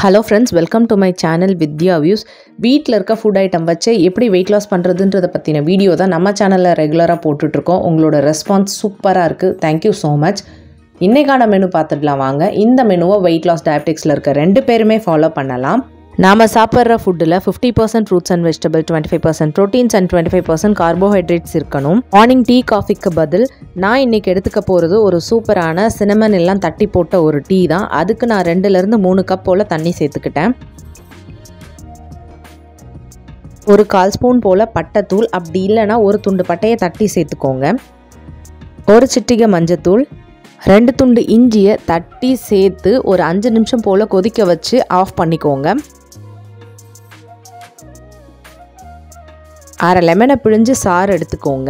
hello friends welcome to my channel Vidya views வீட்டில் இருக்க food item வச்சு எப்படி வெயிட் லாஸ் பண்ணுறதுன்றதை பற்றின வீடியோ தான் நம்ம சேனலில் ரெகுலராக போட்டுட்ருக்கோம் உங்களோட ரெஸ்பான்ஸ் சூப்பராக இருக்குது தேங்க்யூ ஸோ மச் இன்றைக்கான மெனு பார்த்துடலாம் வாங்க இந்த மெனுவை வெயிட் லாஸ் டயபெட்டிக்ஸில் இருக்க ரெண்டு பேருமே ஃபாலோ பண்ணலாம் நாம் சாப்பிட்ற ஃபுட்டில் fifty percent fruits and vegetable twenty five percent proteins and twenty five percent carbohydrates இருக்கணும் மார்னிங் டீ காஃபிக்கு பதில் நான் இன்றைக்கி எடுத்துக்க போகிறது ஒரு சூப்பரான சினமன் எல்லாம் தட்டி போட்ட ஒரு டீ தான் அதுக்கு நான் ரெண்டுலேருந்து மூணு கப் போல் தண்ணி சேர்த்துக்கிட்டேன் ஒரு கால் ஸ்பூன் போல் பட்டைத்தூள் அப்படி இல்லைன்னா ஒரு துண்டு பட்டையை தட்டி சேர்த்துக்கோங்க ஒரு சிட்டிகை மஞ்சத்தூள் ரெண்டு துண்டு இஞ்சியை தட்டி சேர்த்து ஒரு அஞ்சு நிமிஷம் போல் கொதிக்க வச்சு ஆஃப் பண்ணிக்கோங்க அரை லெமனை பிழிஞ்சு சாறு எடுத்துக்கோங்க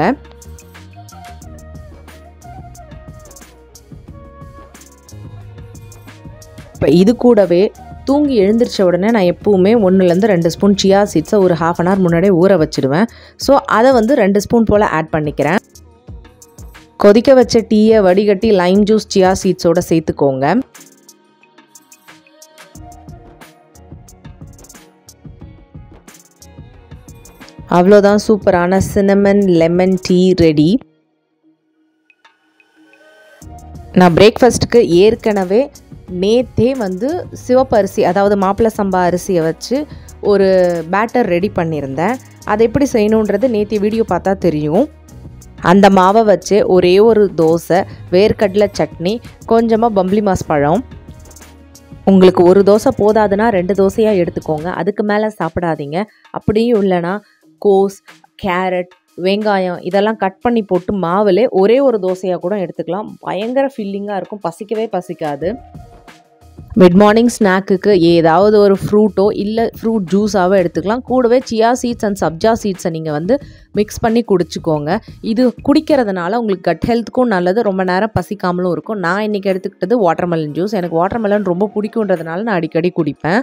இப்போ இது கூடவே தூங்கி எழுந்திரிச்ச உடனே நான் எப்பவுமே ஒன்றுலேருந்து ரெண்டு ஸ்பூன் சியா சீட்ஸை ஒரு ஹாஃப் அன் ஹவர் முன்னாடியே ஊற வச்சுடுவேன் ஸோ அதை வந்து ரெண்டு ஸ்பூன் போல் ஆட் பண்ணிக்கிறேன் கொதிக்க வச்ச டீயை வடிகட்டி லைம் ஜூஸ் சியா சீட்ஸோட சேர்த்துக்கோங்க அவ்வளோதான் சூப்பரான சினமன் லெமன் டீ ரெடி நான் பிரேக்ஃபாஸ்ட்டுக்கு ஏற்கனவே நேத்தே வந்து சிவப்பரிசி அதாவது மாப்பிள்ளை சம்பா அரிசியை வச்சு ஒரு பேட்டர் ரெடி பண்ணியிருந்தேன் அதை எப்படி செய்யணுன்றது நேற்று வீடியோ பார்த்தா தெரியும் அந்த மாவை வச்சு ஒரே ஒரு தோசை வேர்க்கடலை சட்னி கொஞ்சமாக பம்பளி மாஸ் பழம் உங்களுக்கு ஒரு தோசை போதாதுன்னா ரெண்டு தோசையாக எடுத்துக்கோங்க அதுக்கு மேலே சாப்பிடாதீங்க அப்படியும் இல்லைன்னா கோஸ் கேரட் வெங்காயம் இதெல்லாம் கட் பண்ணி போட்டு மாவில் ஒரே ஒரு தோசையாக கூட எடுத்துக்கலாம் பயங்கர ஃபில்லிங்காக இருக்கும் பசிக்கவே பசிக்காது மிட் மார்னிங் ஸ்நாக்குக்கு ஏதாவது ஒரு ஃப்ரூட்டோ இல்லை ஃப்ரூட் ஜூஸாவோ எடுத்துக்கலாம் கூடவே சியா சீட்ஸ் அண்ட் சப்ஜா சீட்ஸை நீங்கள் வந்து மிக்ஸ் பண்ணி குடிச்சிக்கோங்க இது குடிக்கிறதுனால உங்களுக்கு கட் ஹெல்த்துக்கும் நல்லது ரொம்ப நேரம் பசிக்காமலும் இருக்கும் நான் இன்றைக்கி எடுத்துக்கிட்டது வாட்டர்மெலன் ஜூஸ் எனக்கு வாட்டர்மெலன் ரொம்ப பிடிக்குன்றதுனால நான் அடிக்கடி குடிப்பேன்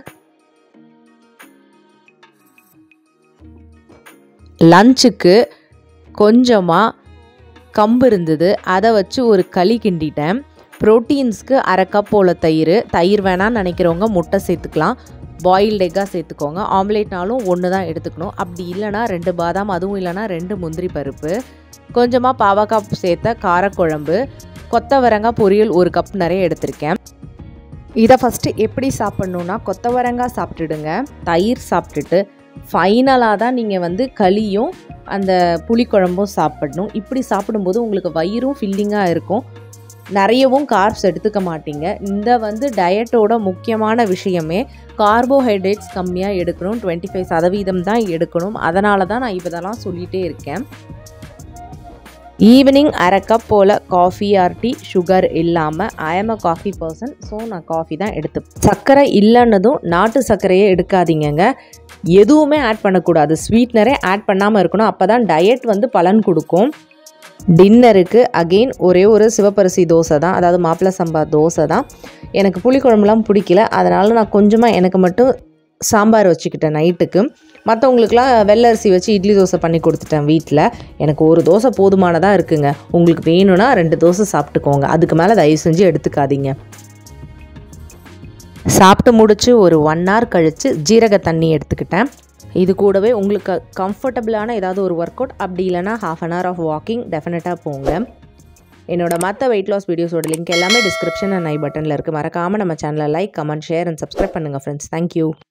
லஞ்சுக்கு கொஞ்சமாக கம்பு இருந்தது அதை வச்சு ஒரு களி கிண்டிட்டேன் ப்ரோட்டீன்ஸ்க்கு அரை கப் போல் தயிர் தயிர் வேணான்னு நினைக்கிறவங்க முட்டை சேர்த்துக்கலாம் பாயில்டு எக்காக சேர்த்துக்கோங்க ஆம்லேட்னாலும் ஒன்று தான் எடுத்துக்கணும் அப்படி இல்லைனா ரெண்டு பாதாம் அதுவும் இல்லைனா ரெண்டு முந்திரி பருப்பு கொஞ்சமாக பாவக்காய் சேர்த்த காரக்குழம்பு கொத்தவரங்காய் பொரியல் ஒரு கப் நிறைய எடுத்திருக்கேன் இதை ஃபஸ்ட்டு எப்படி சாப்பிட்ணுன்னா கொத்தவரங்காய் சாப்பிட்டுடுங்க தயிர் சாப்பிட்டுட்டு ஃபைனலாக தான் நீங்கள் வந்து களியும் அந்த புளிக்குழம்பும் சாப்பிடணும் இப்படி சாப்பிடும்போது உங்களுக்கு வயிறும் ஃபில்லிங்காக இருக்கும் நிறையவும் கார்ப்ஸ் எடுத்துக்க மாட்டீங்க இந்த வந்து டயட்டோட முக்கியமான விஷயமே கார்போஹைட்ரேட்ஸ் கம்மியாக எடுக்கணும் டுவெண்ட்டி ஃபைவ் சதவீதம் தான் எடுக்கணும் அதனால தான் நான் இதெல்லாம் சொல்லிகிட்டே இருக்கேன் ஈவினிங் அரை கப் போல் காஃபி ஆர் டீ சுகர் இல்லாமல் I'm a coffee person so நான் காஃபி தான் எடுத்து சர்க்கரை இல்லைன்னதும் நாட்டு சர்க்கரையே எடுக்காதீங்கங்க எதுவுமே ஆட் பண்ணக்கூடாது ஸ்வீட்னரே ஆட் பண்ணாமல் இருக்கணும் அப்போ தான் டயட் வந்து பலன் கொடுக்கும் டின்னருக்கு அகெயின் ஒரே ஒரு சிவப்பரிசி தோசை தான் அதாவது மாப்பிள்ளை சம்பா தோசை தான் எனக்கு புளிக்குழம்புலாம் பிடிக்கல அதனால் நான் கொஞ்சமாக எனக்கு மட்டும் சாம்பார் வச்சுக்கிட்டேன் நைட்டுக்கு மற்றவங்களுக்குலாம் வெள்ளை அரிசி வச்சு இட்லி தோசை பண்ணி கொடுத்துட்டேன் வீட்டில் எனக்கு ஒரு தோசை போதுமானதாக இருக்குங்க உங்களுக்கு வேணும்னா ரெண்டு தோசை சாப்பிட்டுக்கோங்க அதுக்கு மேலே தயவு செஞ்சு எடுத்துக்காதீங்க சாப்பிட்டு முடிச்சு ஒரு ஒன் ஹவர் கழித்து ஜீரக தண்ணி எடுத்துக்கிட்டேன் இது கூடவே உங்களுக்கு கம்ஃபர்டபுளான ஏதாவது ஒரு ஒர்க் அவுட் அப்படி இல்லைனா half an hour of walking டெஃபினட்டாக போங்க என்னோட மற்ற வெயிட் லாஸ் வீடியோஸோட லிங்க் எல்லாமே டிஸ்கிரிப்ஷன் அண்ட் ஐ பட்டனில் இருக்குது மறக்காமல் நம்ம சேனலை like comment share and subscribe பண்ணுங்கள் ஃப்ரெண்ட்ஸ் தேங்க்யூ